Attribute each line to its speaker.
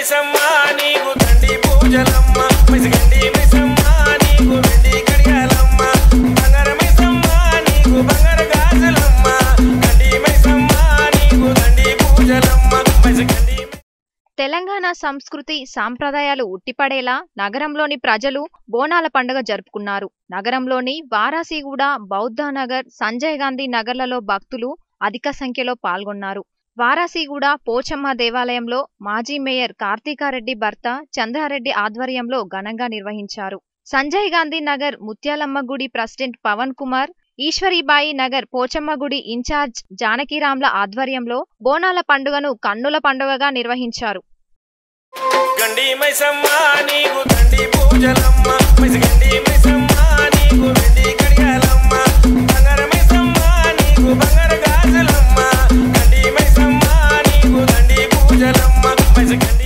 Speaker 1: మైసమ్మ నీకు దండి పూజలమ్మ మైసగండి మైసమ్మ నీకు వెండి కడియాలమ్మ బంగారు మైసమ్మ నీకు బంగారు గాజులమ్మ గండి మైసమ్మ నీకు దండి పూజలమ్మ మైసగండి
Speaker 2: తెలంగాణ సంస్కృతి సాంప్రదాయాలు ఉట్టిపడేలా నగరంలోని ప్రజలు బోనాల పండుగ జరుపుకున్నారు నగరంలోని వారాసిగూడ బౌద్ధనగర్ సంజయ్ గాంధీ నగర్లలో భక్తులు అధిక సంఖ్యలో పాల్గొన్నారు వారాసిగూడ పోచమ్మ దేవాలయంలో మాజీ మేయర్ కార్తీకారెడ్డి భర్త చంద్రారెడ్డి ఆధ్వర్యంలో ఘనంగా నిర్వహించారు సంజయ్ గాంధీ నగర్ ముత్యాలమ్మ గుడి ప్రెసిడెంట్ పవన్ కుమార్ ఈశ్వరీబాయి నగర్ పోచమ్మ గుడి ఇన్ఛార్జ్ జానకిరామ్ల ఆధ్వర్యంలో బోనాల పండుగను కన్నుల పండుగగా నిర్వహించారు
Speaker 1: గండి మైసమ్మ నీకు దండి పూజలమ్మ మైసగండి మైసమ్మ నీకు వెండి కడియాలమ్మ బంగారు మైసమ్మ నీకు బంగారు గాజులమ్మ గండి మైసమ్మ నీకు దండి పూజలమ్మ మైసగండి